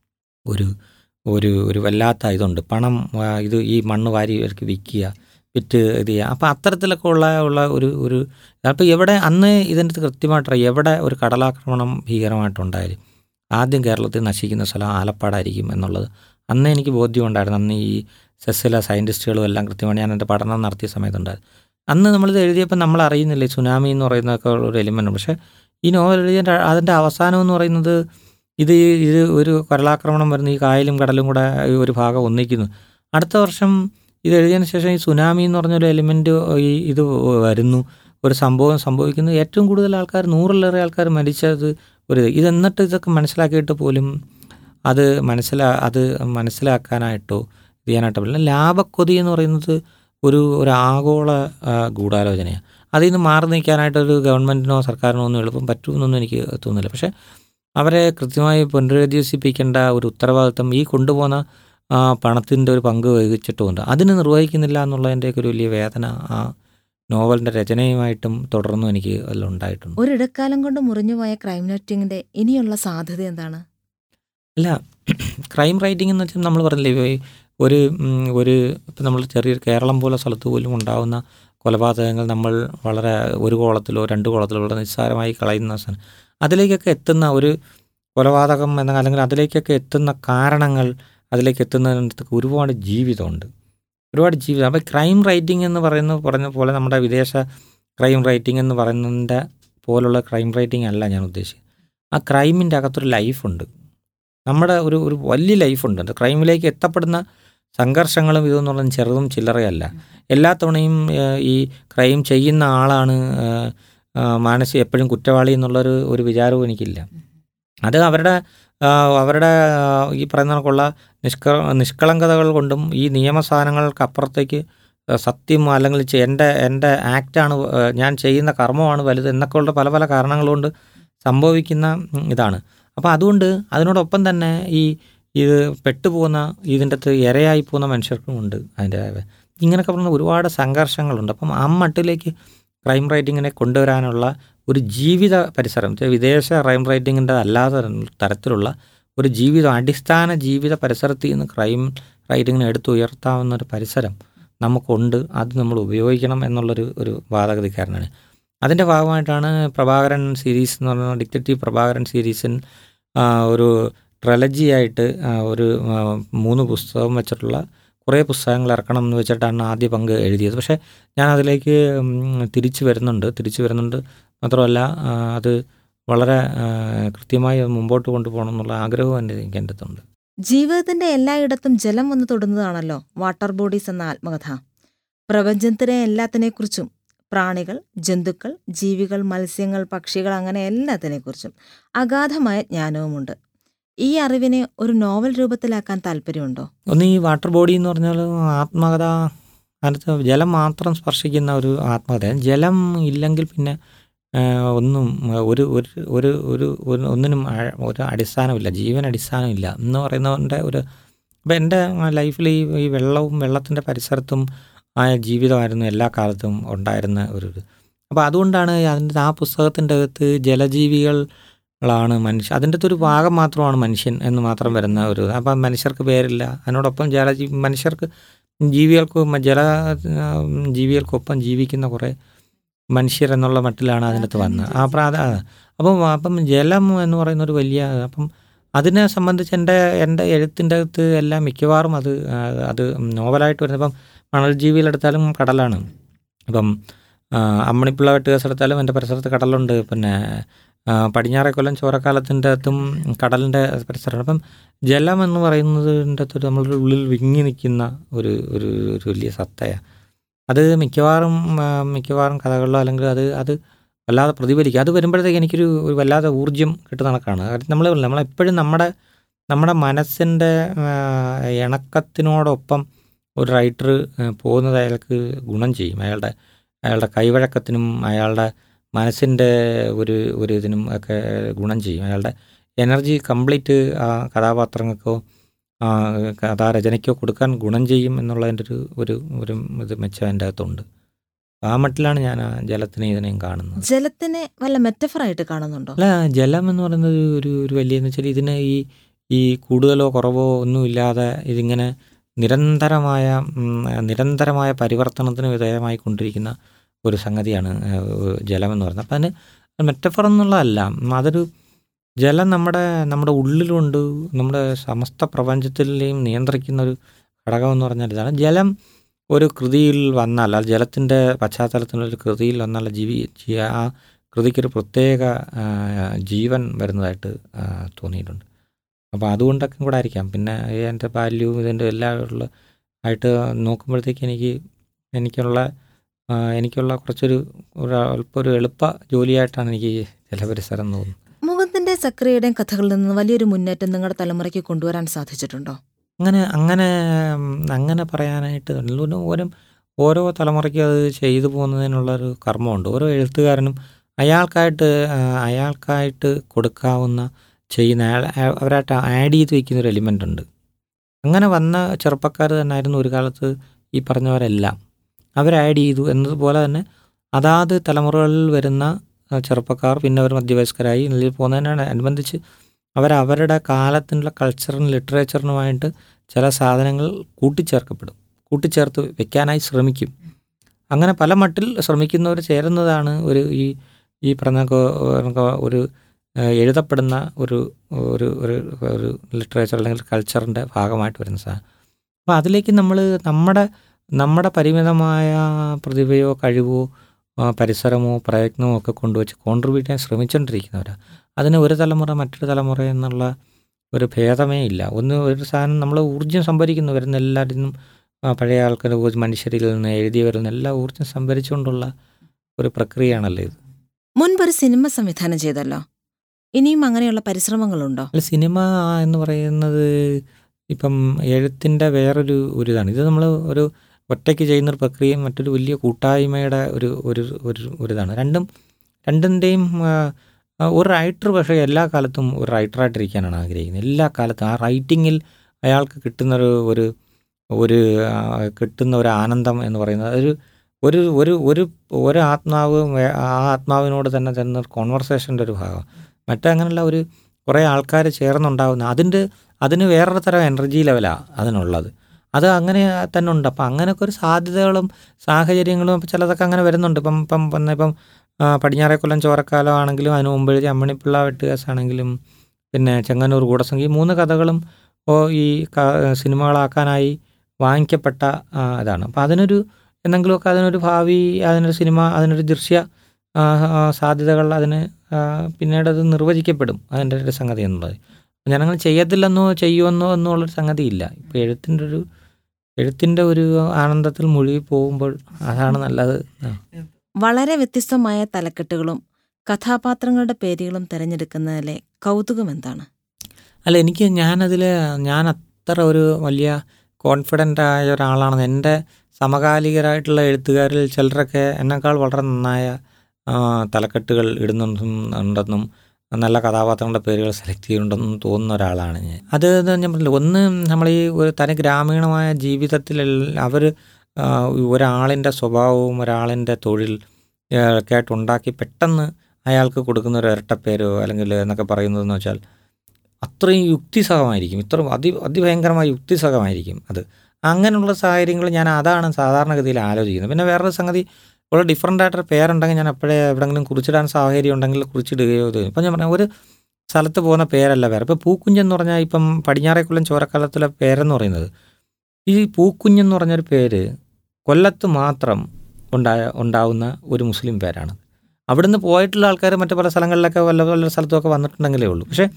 ഒരു ഒരു ഒരു വല്ലാത്ത ഇതുണ്ട് പണം ആ, ഇത് ഈ മണ്ണ് വാരി ഇവർക്ക് വിൽക്കുക വിറ്റ് ഇത് ചെയ്യുക അപ്പോൾ അത്തരത്തിലൊക്കെ ഉള്ള ഉള്ള ഒരു ഒരു അപ്പോൾ എവിടെ അന്ന് ഇതിൻ്റെ അകത്ത് കൃത്യമായിട്ട് എവിടെ ഒരു കടലാക്രമണം ഭീകരമായിട്ടുണ്ടായാലും ആദ്യം കേരളത്തിൽ നശിക്കുന്ന സ്ഥലം ആലപ്പാടായിരിക്കും എന്നുള്ളത് അന്നേ എനിക്ക് ബോധ്യമുണ്ടായിരുന്നു അന്ന് ഈ സെസ്സിലെ സയൻറ്റിസ്റ്റുകളും എല്ലാം കൃത്യമായി ഞാൻ എൻ്റെ പഠനം നടത്തിയ സമയത്തുണ്ടായിരുന്നു അന്ന് നമ്മളിത് എഴുതിയപ്പോൾ നമ്മൾ അറിയുന്നില്ലേ സുനാമി എന്ന് പറയുന്നതൊക്കെ ഒരു എലിമെൻ്റ് പക്ഷേ ഈ നോവൽ എഴുതിയ അതിൻ്റെ അവസാനം എന്ന് പറയുന്നത് ഇത് ഇത് ഒരു കടലാക്രമണം വരുന്ന ഈ കായലും കടലും കൂടെ ഈ ഒരു ഭാഗം ഒന്നിക്കുന്നു അടുത്ത വർഷം ഇത് എഴുതിയതിന് ശേഷം ഈ സുനാമി എന്ന് പറഞ്ഞൊരു എലിമെൻ്റ് ഈ ഇത് വരുന്നു ഒരു സംഭവം സംഭവിക്കുന്നു ഏറ്റവും കൂടുതൽ ആൾക്കാർ നൂറിലേറെ ആൾക്കാർ മരിച്ചത് ഒരു ഇത് ഇത് എന്നിട്ട് ഇതൊക്കെ മനസ്സിലാക്കിയിട്ട് പോലും അത് മനസ്സിലാ അത് മനസ്സിലാക്കാനായിട്ടോ ഇത് ചെയ്യാനായിട്ടോ പറ്റില്ല ലാഭക്കൊതി എന്ന് പറയുന്നത് ഒരു ഒരു ആഗോള ആ, ഗൂഢാലോചനയാണ് അതിൽ നിന്ന് മാറി നിൽക്കാനായിട്ട് ഒരു ഗവൺമെൻറ്റിനോ സർക്കാരിനോ ഒന്നും എളുപ്പം പറ്റുമെന്നൊന്നും എനിക്ക് തോന്നുന്നില്ല പക്ഷേ അവരെ കൃത്യമായി പുനരധിവസിപ്പിക്കേണ്ട ഒരു ഉത്തരവാദിത്വം ഈ കൊണ്ടുപോകുന്ന ആ പണത്തിൻ്റെ ഒരു പങ്ക് വഹിച്ചിട്ടുമുണ്ട് അതിന് നിർവഹിക്കുന്നില്ല എന്നുള്ളതിൻ്റെയൊക്കെ ഒരു വലിയ വേദന ആ നോവലിൻ്റെ രചനയുമായിട്ടും തുടർന്നും എനിക്ക് അതിലുണ്ടായിട്ടുണ്ട് ഒരിടക്കാലം കൊണ്ട് മുറിഞ്ഞുപോയ ക്രൈം നോറ്റിങ്ങിന്റെ ഇനിയുള്ള സാധ്യത എന്താണ് അല്ല ക്രൈം റൈറ്റിംഗ് എന്ന് വെച്ചാൽ നമ്മൾ പറഞ്ഞില്ലേ ഈ ഒരു ഉം, ഒരു ഇപ്പം നമ്മൾ ചെറിയൊരു കേരളം പോലെ സ്ഥലത്ത് പോലും ഉണ്ടാകുന്ന കൊലപാതകങ്ങൾ നമ്മൾ വളരെ ഒരു കോളത്തിലോ രണ്ട് കോളത്തിലോ വളരെ നിസ്സാരമായി കളയുന്ന സാധനം അതിലേക്കൊക്കെ എത്തുന്ന ഒരു കൊലപാതകം എന്ന അല്ലെങ്കിൽ അതിലേക്കൊക്കെ എത്തുന്ന കാരണങ്ങൾ അതിലേക്ക് എത്തുന്നതിനകത്ത് ഒരുപാട് ജീവിതമുണ്ട് ഒരുപാട് ജീവിതം അപ്പോൾ ക്രൈം റൈറ്റിംഗ് എന്ന് പറയുന്ന പറഞ്ഞ പോലെ നമ്മുടെ വിദേശ ക്രൈം റൈറ്റിംഗ് എന്ന് പറയുന്നതിൻ്റെ പോലുള്ള ക്രൈം റൈറ്റിംഗ് അല്ല ഞാൻ ഉദ്ദേശിച്ചത് ആ ക്രൈമിൻ്റെ അകത്തൊരു ലൈഫുണ്ട് നമ്മുടെ ഒരു ഒരു വലിയ ലൈഫുണ്ട് അത് ക്രൈമിലേക്ക് എത്തപ്പെടുന്ന സംഘർഷങ്ങളും ഇതെന്ന് പറഞ്ഞാൽ ചെറുതും ചില്ലറയല്ല എല്ലാ തവണയും ഏഹ്, ഈ ക്രൈം ചെയ്യുന്ന ആളാണ് ഏഹ്, ആ, മാനസിക എപ്പോഴും കുറ്റവാളി എന്നുള്ളൊരു ഒരു വിചാരവും എനിക്കില്ല അത് അവരുടെ ആ, അവരുടെ ആ, ഈ പറയുന്ന കണക്കുള്ള നിഷ്ക നിഷ്കളങ്കതകൾ കൊണ്ടും ഈ നിയമസാധനങ്ങൾക്ക് അപ്പുറത്തേക്ക് സത്യം അല്ലെങ്കിൽ ചെ- എൻ്റെ എൻ്റെ ആക്റ്റാണ് ഏഹ്, ഞാൻ ചെയ്യുന്ന കർമ്മമാണ് വലുത് എന്നൊക്കെയുള്ള പല പല കാരണങ്ങൾ കൊണ്ട് സംഭവിക്കുന്ന ഉം, ഇതാണ് അപ്പോൾ അതുകൊണ്ട് അതിനോടൊപ്പം തന്നെ ഈ ഇത് പെട്ടുപോകുന്ന ഇതിൻ്റെ അകത്ത് ഇരയായി പോകുന്ന മനുഷ്യർക്കുമുണ്ട് അതിൻ്റെ ഇങ്ങനെയൊക്കെ പറഞ്ഞ ഒരുപാട് സംഘർഷങ്ങളുണ്ട് അപ്പം ആ മട്ടിലേക്ക് ക്രൈം റൈറ്റിങ്ങിനെ കൊണ്ടുവരാനുള്ള ഒരു ജീവിത പരിസരം ഇത് വിദേശ ക്രൈം റൈറ്റിങ്ങിൻ്റെ അല്ലാത്ത തരത്തിലുള്ള ഒരു ജീവിതം അടിസ്ഥാന ജീവിത പരിസരത്തിൽ നിന്ന് ക്രൈം റൈറ്റിങ്ങിനെ എടുത്തുയർത്താവുന്ന ഒരു പരിസരം നമുക്കുണ്ട് അത് നമ്മൾ ഉപയോഗിക്കണം എന്നുള്ളൊരു ഒരു വാദഗതിക്കാരനാണ് അതിൻ്റെ ഭാഗമായിട്ടാണ് പ്രഭാകരൻ സീരീസ് എന്ന് പറയുന്ന ഡിറ്റക്റ്റീവ് പ്രഭാകരൻ സീരീസിൽ ആ, ഒരു ട്രലജി ആയിട്ട് ആ, ഒരു ആ, മൂന്ന് പുസ്തകം വെച്ചിട്ടുള്ള കുറേ പുസ്തകങ്ങൾ ഇറക്കണം എന്ന് വെച്ചിട്ടാണ് ആദ്യ പങ്ക് എഴുതിയത് പക്ഷേ ഞാൻ അതിലേക്ക് ഉം, തിരിച്ചു വരുന്നുണ്ട് തിരിച്ചു വരുന്നുണ്ട് മാത്രമല്ല ആ, അത് വളരെ ആ, കൃത്യമായി അത് മുമ്പോട്ട് കൊണ്ടുപോകണം എന്നുള്ള ആഗ്രഹവും എൻ്റെ എനിക്ക് എൻ്റെ അടുത്തുണ്ട് ജീവിതത്തിന്റെ എല്ലായിടത്തും ജലം വന്ന് തൊടുന്നതാണല്ലോ വാട്ടർ ബോഡീസ് എന്ന ആത്മകഥ പ്രപഞ്ചത്തിലെ എല്ലാത്തിനെക്കുറിച്ചും പ്രാണികൾ ജന്തുക്കൾ ജീവികൾ മത്സ്യങ്ങൾ പക്ഷികൾ അങ്ങനെ എല്ലാത്തിനെക്കുറിച്ചും അഗാധമായ ജ്ഞാനവുമുണ്ട് ഈ അറിവിനെ ഒരു നോവൽ രൂപത്തിലാക്കാൻ താല്പര്യമുണ്ടോ ഒന്ന് ഈ വാട്ടർ ബോഡി എന്ന് പറഞ്ഞാൽ ആത്മകഥ അതിനകത്ത് ജലം മാത്രം സ്പർശിക്കുന്ന ഒരു ആത്മകഥ ജലം ഇല്ലെങ്കിൽ പിന്നെ ആ, ഒന്നും ആ, ഒരു ഒരു ഒരു ഒരു ഒരു- ഒന്നിനും ആ- ഒരു അടിസ്ഥാനമില്ല ജീവൻ അടിസ്ഥാനമില്ല എന്ന് പറയുന്നതിൻ്റെ ഒരു ഇപ്പം എൻ്റെ ലൈഫിൽ ഈ ഈ വെള്ളവും വെള്ളത്തിൻ്റെ പരിസരത്തും ആയ ജീവിതമായിരുന്നു എല്ലാ കാലത്തും ഉണ്ടായിരുന്ന ഒരു ഇത് അപ്പോൾ അതുകൊണ്ടാണ് അതിൻ്റെ ആ പുസ്തകത്തിൻ്റെ അകത്ത് ജലജീവികളാണ് മനുഷ്യ അതിൻ്റെ അകത്ത് ഒരു ഭാഗം മാത്രമാണ് മനുഷ്യൻ എന്ന് മാത്രം വരുന്ന ഒരു അപ്പം മനുഷ്യർക്ക് പേരില്ല അതിനോടൊപ്പം ജലജീവി മനുഷ്യർക്ക് ജീവികൾക്ക് മ- ജല ആ, ജീവികൾക്കൊപ്പം ജീവിക്കുന്ന കുറേ മനുഷ്യർ എന്നുള്ള മട്ടിലാണ് അതിനകത്ത് വന്നത് ആ പ്രാധ ആ. അപ്പം അപ്പം ജലം എന്ന് പറയുന്ന ഒരു വലിയ അപ്പം അതിനെ സംബന്ധിച്ച് എൻ്റെ എൻ്റെ എഴുത്തിൻ്റെ അകത്ത് എല്ലാം മിക്കവാറും അത് ആ, അത് നോവലായിട്ട് വരുന്നത് ഇപ്പം മണൽ ജീവികളെടുത്താലും കടലാണ് ഇപ്പം ആ, അമ്മണിപ്പിള്ള വെട്ടുകേസ് എടുത്താലും എൻ്റെ പരിസരത്ത് കടലുണ്ട് പിന്നെ ആ, പടിഞ്ഞാറേ കൊല്ലം ചോരക്കാലത്തിൻ്റെ അകത്തും കടലിൻ്റെ പരിസരമാണ് അപ്പം ജലം എന്ന് പറയുന്നതിൻ്റെ അകത്ത് നമ്മളുടെ ഉള്ളിൽ വിങ്ങി നിൽക്കുന്ന ഒരു ഒരു ഒരു വലിയ സത്തയാണ് അത് മിക്കവാറും ആ, മിക്കവാറും കഥകളിലോ അല്ലെങ്കിൽ അത് അത് വല്ലാതെ പ്രതിഫലിക്കുക അത് വരുമ്പോഴത്തേക്ക് എനിക്കൊരു ഒരു വല്ലാതെ ഊർജ്ജം കിട്ടുന്ന കണക്കാണ് കാരണം നമ്മൾ നമ്മളെപ്പോഴും നമ്മുടെ നമ്മുടെ മനസ്സിൻ്റെ ആ, ഇണക്കത്തിനോടൊപ്പം ഒരു റൈറ്റർ പോകുന്നത് അയാൾക്ക് ഗുണം ചെയ്യും അയാളുടെ അയാളുടെ കൈവഴക്കത്തിനും അയാളുടെ മനസ്സിൻ്റെ ഒരു ഒരു ഇതിനും ഒക്കെ ഗുണം ചെയ്യും അയാളുടെ എനർജി കംപ്ലീറ്റ് ആ കഥാപാത്രങ്ങൾക്കോ ആ കഥാരചനയ്ക്കോ കൊടുക്കാൻ ഗുണം ചെയ്യും എന്നുള്ളതിൻ്റെ ഒരു ഒരു ഒരു ഇത് മെച്ചം എൻ്റെ അകത്തുണ്ട് ആ മട്ടിലാണ് ഞാൻ ആ ജലത്തിനെ ഇതിനെയും കാണുന്നത് ജലത്തിനെ വല്ല മെറ്റഫറായിട്ട് കാണുന്നുണ്ടോ അല്ല ജലം എന്ന് പറയുന്നത് ഒരു ഒരു വലിയ എന്ന് വെച്ചാൽ ഇതിന് ഈ ഈ കൂടുതലോ കുറവോ ഒന്നുമില്ലാതെ ഇതിങ്ങനെ നിരന്തരമായ ഉം, നിരന്തരമായ പരിവർത്തനത്തിന് വിധേയമായി കൊണ്ടിരിക്കുന്ന ഒരു സംഗതിയാണ് ഏഹ്, ജലം എന്ന് പറയുന്നത് അപ്പം അതിന് മെറ്റഫർ എന്നുള്ളതല്ല ഉം, അതൊരു ജലം നമ്മുടെ നമ്മുടെ ഉള്ളിലുണ്ട് നമ്മുടെ സമസ്ത പ്രപഞ്ചത്തിലെയും നിയന്ത്രിക്കുന്ന ഒരു ഘടകം എന്ന് പറഞ്ഞാൽ ഇതാണ് ജലം ഒരു കൃതിയിൽ വന്നാൽ അത് ജലത്തിൻ്റെ പശ്ചാത്തലത്തിലുള്ള ഒരു കൃതിയിൽ വന്നാൽ ജീവി ജീ- ആ കൃതിക്കൊരു പ്രത്യേക ആ, ജീവൻ വരുന്നതായിട്ട് ആ, തോന്നിയിട്ടുണ്ട് അപ്പോൾ അതുകൊണ്ടൊക്കെ കൂടെ ആയിരിക്കാം പിന്നെ ഈ എൻ്റെ ബാല്യവും ഇതിൻ്റെ എല്ലാം ഉള്ള ആയിട്ട് നോക്കുമ്പോഴത്തേക്ക് എനിക്ക് എനിക്കുള്ള ആ, എനിക്കുള്ള കുറച്ചൊരു ഒരു അല്പം ഒരു എളുപ്പ ജോലിയായിട്ടാണ് എനിക്ക് ഈ ജലപരിസരം തോന്നുന്നത് മുകുന്ദന്റെ സക്രിയയുടെയും കഥകളിൽ നിന്ന് വലിയൊരു മുന്നേറ്റം നിങ്ങളുടെ തലമുറയ്ക്ക് കൊണ്ടുവരാൻ സാധിച്ചിട്ടുണ്ടോ അങ്ങനെ അങ്ങനെ ഉം, അങ്ങനെ പറയാനായിട്ട് ഒരു ഓരോ ഓരോ തലമുറയ്ക്കും അത് ചെയ്തു പോകുന്നതിനുള്ളൊരു കർമ്മമുണ്ട് ഓരോ എഴുത്തുകാരനും അയാൾക്കായിട്ട് ആ, അയാൾക്കായിട്ട് കൊടുക്കാവുന്ന ചെയ്യുന്ന അയാൾ അയാൾ- അവരായിട്ട് ആഡ് ചെയ്ത് വയ്ക്കുന്ന ഒരു എലിമെൻ്റ് ഉണ്ട് അങ്ങനെ വന്ന ചെറുപ്പക്കാർ തന്നെ ആയിരുന്നു ഒരു കാലത്ത് ഈ പറഞ്ഞവരെല്ലാം അവർ ആഡ് ചെയ്തു എന്നതുപോലെ തന്നെ അതാത് തലമുറകളിൽ വരുന്ന ആ, ചെറുപ്പക്കാർ പിന്നെ അവർ മധ്യവയസ്കരായി ഇതിൽ പോകുന്നതിനാണ് അനുബന്ധിച്ച് അവരവരുടെ കാലത്തിനുള്ള കൾച്ചറിനും ലിറ്ററേച്ചറിനുമായിട്ട് ചില സാധനങ്ങൾ കൂട്ടിച്ചേർക്കപ്പെടും കൂട്ടിച്ചേർത്ത് വെക്കാനായി ശ്രമിക്കും അങ്ങനെ പല മട്ടിൽ ശ്രമിക്കുന്നവർ ചേരുന്നതാണ് ഒരു ഈ ഈ പറഞ്ഞ കോ- ഒരു ഏഹ്, എഴുതപ്പെടുന്ന ഒരു ഒരു ഒരു ഒരു ലിറ്ററേച്ചർ അല്ലെങ്കിൽ കൾച്ചറിൻ്റെ ഭാഗമായിട്ട് വരുന്ന സാധനം അപ്പോൾ അതിലേക്ക് നമ്മൾ നമ്മുടെ നമ്മുടെ പരിമിതമായ പ്രതിഭയോ കഴിവോ ആ, പരിസരമോ പ്രയത്നമോ ഒക്കെ കൊണ്ടുവച്ച് കോൺട്രിബ്യൂട്ട് ചെയ്യാൻ ശ്രമിച്ചുകൊണ്ടിരിക്കുന്നവരാണ് അതിന് ഒരു തലമുറ മറ്റൊരു തലമുറ എന്നുള്ള ഒരു ഭേദമേ ഇല്ല ഒന്ന് ഒരു സാധനം നമ്മൾ ഊർജ്ജം സംഭരിക്കുന്നു വരുന്ന എല്ലാവരിൽ ആ, പഴയ ആൾക്കാർ മനുഷ്യരിൽ നിന്ന് എഴുതി വരുന്ന എല്ലാ ഊർജ്ജം സംഭരിച്ചുകൊണ്ടുള്ള ഒരു പ്രക്രിയയാണല്ലോ ഇത് മുൻപൊരു സിനിമ സംവിധാനം ചെയ്തല്ലോ ഇനിയും അങ്ങനെയുള്ള പരിശ്രമങ്ങളുണ്ടോ അല്ല സിനിമ എന്ന് പറയുന്നത് ഇപ്പം എഴുത്തിൻ്റെ വേറൊരു ഒരു ഇതാണ് ഇത് നമ്മൾ ഒരു ഒറ്റയ്ക്ക് ചെയ്യുന്നൊരു പ്രക്രിയയും മറ്റൊരു വലിയ കൂട്ടായ്മയുടെ ഒരു ഒരു ഒരു ഒരു ഇതാണ് രണ്ടും രണ്ടിൻ്റെയും ആ, ആ, ഒരു റൈറ്റർ പക്ഷേ എല്ലാ കാലത്തും ഒരു റൈറ്ററായിട്ടിരിക്കാനാണ് ആഗ്രഹിക്കുന്നത് എല്ലാ കാലത്തും ആ റൈറ്റിങ്ങിൽ അയാൾക്ക് കിട്ടുന്നൊരു ഒരു ഒരു ആ, കിട്ടുന്ന ഒരു ആനന്ദം എന്ന് പറയുന്നത് ഒരു ഒരു ഒരു ഒരു ഒരു ആത്മാവ് വേ- ആ ആത്മാവിനോട് തന്നെ തന്നെ കോൺവെർസേഷൻ്റെ ഒരു ഭാഗം മറ്റങ്ങനെയുള്ള ഒരു കുറേ ആൾക്കാർ ചേർന്നുണ്ടാകുന്ന അതിൻ്റെ അതിന് വേറൊരു തരം എനർജി ലെവലാണ് അതിനുള്ളത് അത് അങ്ങനെ തന്നെ ഉണ്ട് അപ്പം അങ്ങനെയൊക്കെ ഒരു സാധ്യതകളും സാഹചര്യങ്ങളും ഇപ്പം ചിലതൊക്കെ അങ്ങനെ വരുന്നുണ്ട് ഇപ്പം ഇപ്പം വന്ന ഇപ്പം ആ, പടിഞ്ഞാറേക്കൊല്ലം ചോരക്കാലം ആണെങ്കിലും അതിന് മുമ്പ് എഴുതിയ അമ്മണിപ്പിള്ള വെട്ടുകേസ് ആണെങ്കിലും പിന്നെ ചെങ്ങന്നൂർ ഗൂഢസംഖ്യ ഈ മൂന്ന് കഥകളും ഓ ഈ ക- സിനിമകളാക്കാനായി വാങ്ങിക്കപ്പെട്ട ആ, ഇതാണ് അപ്പം അതിനൊരു എന്തെങ്കിലുമൊക്കെ അതിനൊരു ഭാവി അതിനൊരു സിനിമ അതിനൊരു ദൃശ്യ ആ, ആ, സാധ്യതകൾ അതിന് ആ, പിന്നീട് അത് നിർവചിക്കപ്പെടും അതിൻ്റെ ഒരു സംഗതി എന്നുള്ളത് ഞാനങ്ങനെ ചെയ്യത്തില്ലെന്നോ ചെയ്യുമെന്നോ എന്നുള്ളൊരു സംഗതിയില്ല ഇപ്പോൾ എഴുത്തിൻ്റെ ഒരു എഴുത്തിൻ്റെ ഒരു ആനന്ദത്തിൽ മുഴുകി പോകുമ്പോൾ അതാണ് നല്ലത് ആ. വളരെ വ്യത്യസ്തമായ തലക്കെട്ടുകളും കഥാപാത്രങ്ങളുടെ പേരുകളും തിരഞ്ഞെടുക്കുന്നതിലെ കൗതുകം എന്താണ് അല്ല എനിക്ക് ഞാനതിൽ ഞാൻ അത്ര ഒരു വലിയ കോൺഫിഡൻ്റ് ആയ ഒരാളാണെന്ന് എൻ്റെ സമകാലികരായിട്ടുള്ള എഴുത്തുകാരിൽ ചിലരൊക്കെ എന്നെക്കാൾ വളരെ നന്നായ ആ, തലക്കെട്ടുകൾ ഇടുന്നുണ്ടെന്നും ഉണ്ടെന്നും നല്ല കഥാപാത്രങ്ങളുടെ പേരുകൾ സെലക്ട് ചെയ്യുന്നുണ്ടെന്നും തോന്നുന്ന ഒരാളാണ് ഞാൻ അത് ഇത് ഞാൻ പറഞ്ഞില്ല ഒന്ന് നമ്മൾ ഈ ഒരു തനി ഗ്രാമീണമായ ജീവിതത്തിൽ അവർ ഒരാളിൻ്റെ സ്വഭാവവും ഒരാളിൻ്റെ തൊഴിൽ ആ, ഒക്കെ ആയിട്ട് ഉണ്ടാക്കി പെട്ടെന്ന് അയാൾക്ക് കൊടുക്കുന്ന ഒരു ഇരട്ടപ്പേരോ അല്ലെങ്കിൽ എന്നൊക്കെ പറയുന്നതെന്ന് വെച്ചാൽ അത്രയും യുക്തിസഹമായിരിക്കും ഇത്ര അതി അതിഭയങ്കരമായ യുക്തിസഹമായിരിക്കും അത് അങ്ങനെയുള്ള സാഹചര്യങ്ങൾ ഞാൻ അതാണ് സാധാരണഗതിയിൽ ആലോചിക്കുന്നത് പിന്നെ വേറൊരു സംഗതി വളരെ ഡിഫറൻ്റ് ആയിട്ടൊരു പേരുണ്ടെങ്കിൽ ഞാൻ അപ്പോഴേ എവിടെയെങ്കിലും കുറിച്ചിടാൻ സാഹചര്യം ഉണ്ടെങ്കിൽ കുറിച്ചിടുകയോ ഇത് ഇപ്പം ഞാൻ പറഞ്ഞ ഒരു സ്ഥലത്ത് പോകുന്ന പേരല്ല വേറെ ഇപ്പോൾ പൂക്കുഞ്ഞെന്ന് പറഞ്ഞാൽ ഇപ്പം പടിഞ്ഞാറേക്കുള്ളൻ ചോരക്കാലത്തിലെ പേരെന്ന് പറയുന്നത് ഈ പൂക്കുഞ്ഞെന്ന് പറഞ്ഞൊരു പേര് കൊല്ലത്ത് മാത്രം ഉണ്ടായ ഉണ്ടാവുന്ന ഒരു മുസ്ലിം പേരാണ് അവിടുന്ന് പോയിട്ടുള്ള ആൾക്കാർ മറ്റു പല സ്ഥലങ്ങളിലൊക്കെ വല്ല വല്ല സ്ഥലത്തുമൊക്കെ വന്നിട്ടുണ്ടെങ്കിലേ ഉള്ളൂ പക്ഷേ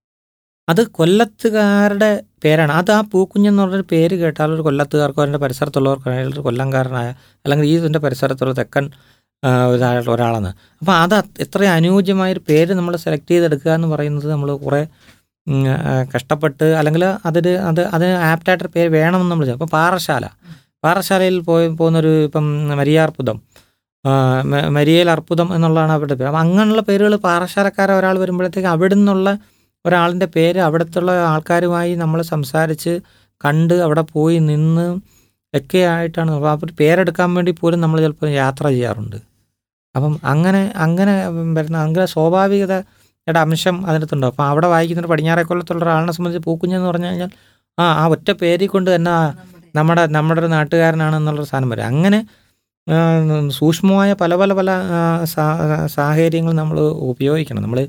അത് കൊല്ലത്തുകാരുടെ പേരാണ് അത് ആ പൂക്കുഞ്ഞെന്ന് പറഞ്ഞൊരു പേര് കേട്ടാൽ ഒരു കൊല്ലത്തുകാർക്കോ അതിൻ്റെ പരിസരത്തുള്ളവർക്കോ അല്ലെങ്കിൽ ഒരു കൊല്ലംകാരനായ അല്ലെങ്കിൽ ഈ ഇതിൻ്റെ പരിസരത്തുള്ള തെക്കൻ ആ, ഒരാളുള്ള ഒരാളാണ് അപ്പോൾ അത് അത് എത്രയും അനുയോജ്യമായൊരു പേര് നമ്മൾ സെലക്ട് ചെയ്തെടുക്കുക എന്ന് പറയുന്നത് നമ്മൾ കുറേ ഉം, ആ, കഷ്ടപ്പെട്ട് അല്ലെങ്കിൽ അതിന് അത് അതിന് ആപ്റ്റായിട്ടൊരു പേര് വേണമെന്ന് നമ്മൾ അപ്പോൾ പാറശാല പാറശാലയിൽ പോയി പോകുന്നൊരു ഇപ്പം മരിയാർപ്പുതം ആ, മ- മരിയയിൽ അർപ്പുതം എന്നുള്ളതാണ് അവരുടെ പേര് അപ്പം അങ്ങനെയുള്ള പേരുകൾ പാറശാലക്കാരെ ഒരാൾ വരുമ്പോഴത്തേക്ക് അവിടെ നിന്നുള്ള ഒരാളിൻ്റെ പേര് അവിടുത്തെ ആൾക്കാരുമായി നമ്മൾ സംസാരിച്ച് കണ്ട് അവിടെ പോയി നിന്ന് ഒക്കെ ആയിട്ടാണ് അപ്പോൾ അവർ പേരെടുക്കാൻ വേണ്ടി പോലും നമ്മൾ ചിലപ്പോൾ യാത്ര ചെയ്യാറുണ്ട് അപ്പം അങ്ങനെ അങ്ങനെ വരുന്ന അങ്ങനെ സ്വാഭാവികതയുടെ അംശം അതിനകത്തുണ്ട് അപ്പം അവിടെ വായിക്കുന്ന ഒരു പടിഞ്ഞാറേക്കൊല്ലത്തുള്ള ഒരാളിനെ സംബന്ധിച്ച് പൂക്കുഞ്ഞെന്ന് പറഞ്ഞു കഴിഞ്ഞാൽ ആ ആ ഒറ്റ പേരിൽ കൊണ്ട് തന്നെ ആ നമ്മുടെ നമ്മുടെ ഒരു നാട്ടുകാരനാണ് എന്നുള്ളൊരു സാധനം വരും അങ്ങനെ ആ, സൂക്ഷ്മമായ പല പല പല ആ, സാ- സാഹചര്യങ്ങൾ നമ്മൾ ഉപയോഗിക്കണം നമ്മൾ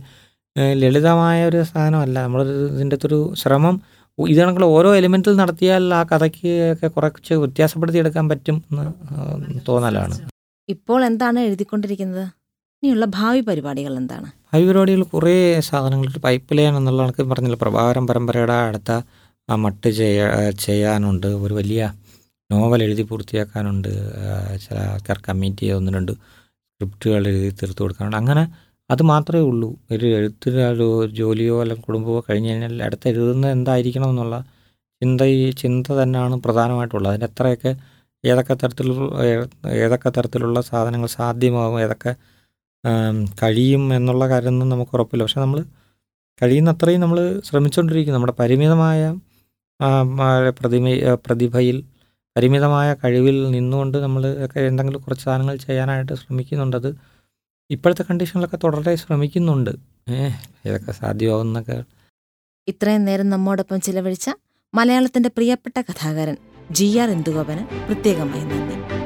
ലളിതമായ ഒരു സാധനമല്ല നമ്മൾ ഇതിൻ്റെ അകത്തൊരു ശ്രമം ഇത് കണക്കുള്ള ഓരോ എലിമെൻറ്റിൽ നടത്തിയാൽ ആ കഥയ്ക്ക് ഒക്കെ കുറച്ച് വ്യത്യാസപ്പെടുത്തിയെടുക്കാൻ പറ്റും എന്ന് ആ, തോന്നലാണ് ഇപ്പോൾ എന്താണ് എഴുതിക്കൊണ്ടിരിക്കുന്നത് ഇനിയുള്ള ഭാവി പരിപാടികൾ എന്താണ് ഭാവി പരിപാടികൾ കുറേ സാധനങ്ങൾ പൈപ്പ് ലൈൻ എന്നുള്ള കണക്ക് പറഞ്ഞില്ല പ്രഭാകരൻ പരമ്പരയുടെ അടുത്ത ആ മട്ട് ചെയ്യാ ചെയ്യാനുണ്ട് ഒരു വലിയ നോവൽ എഴുതി പൂർത്തിയാക്കാനുണ്ട് ആ, ചില ആൾക്കാർ കമ്മിറ്റ് ചെയ്ത് ഒന്ന് രണ്ട് സ്ക്രിപ്റ്റുകൾ എഴുതി തീർത്തു കൊടുക്കാനുണ്ട് അങ്ങനെ അത് മാത്രമേ ഉള്ളൂ ഒരു എഴുത്തിനൊരു ജോലിയോ അല്ലെങ്കിൽ കുടുംബമോ കഴിഞ്ഞ് കഴിഞ്ഞാൽ അടുത്ത് എഴുതുന്നത് എന്തായിരിക്കണം എന്നുള്ള ചിന്ത ഈ ചിന്ത തന്നെയാണ് പ്രധാനമായിട്ടുള്ളത് അതിൻ്റെ എത്രയൊക്കെ ഏതൊക്കെ തരത്തിലുള്ള ഏ- ഏതൊക്കെ തരത്തിലുള്ള സാധനങ്ങൾ സാധ്യമാകും ഏതൊക്കെ ആം, കഴിയും എന്നുള്ള കാര്യമൊന്നും നമുക്ക് ഉറപ്പില്ല പക്ഷെ നമ്മൾ കഴിയുന്നത്രയും നമ്മൾ ശ്രമിച്ചുകൊണ്ടിരിക്കും നമ്മുടെ പരിമിതമായ ആ, ആ, പ്രതിമ ആ, പ്രതിഭയിൽ പരിമിതമായ കഴിവിൽ നിന്നുകൊണ്ട് നമ്മൾ ഒക്കെ എന്തെങ്കിലും കുറച്ച് സാധനങ്ങൾ ചെയ്യാനായിട്ട് ശ്രമിക്കുന്നുണ്ട് അത് ഇപ്പോഴത്തെ കണ്ടീഷനിലൊക്കെ തുടരെ ശ്രമിക്കുന്നുണ്ട് ഏഹ് ഇതൊക്കെ സാധ്യമാവുന്നൊക്കെ ഇത്രയും നേരം നമ്മോടൊപ്പം ചിലവഴിച്ച മലയാളത്തിന്റെ പ്രിയപ്പെട്ട കഥാകാരൻ ജി ആർ ഇന്ദുഗോപന് പ്രത്യേകമായി നന്ദി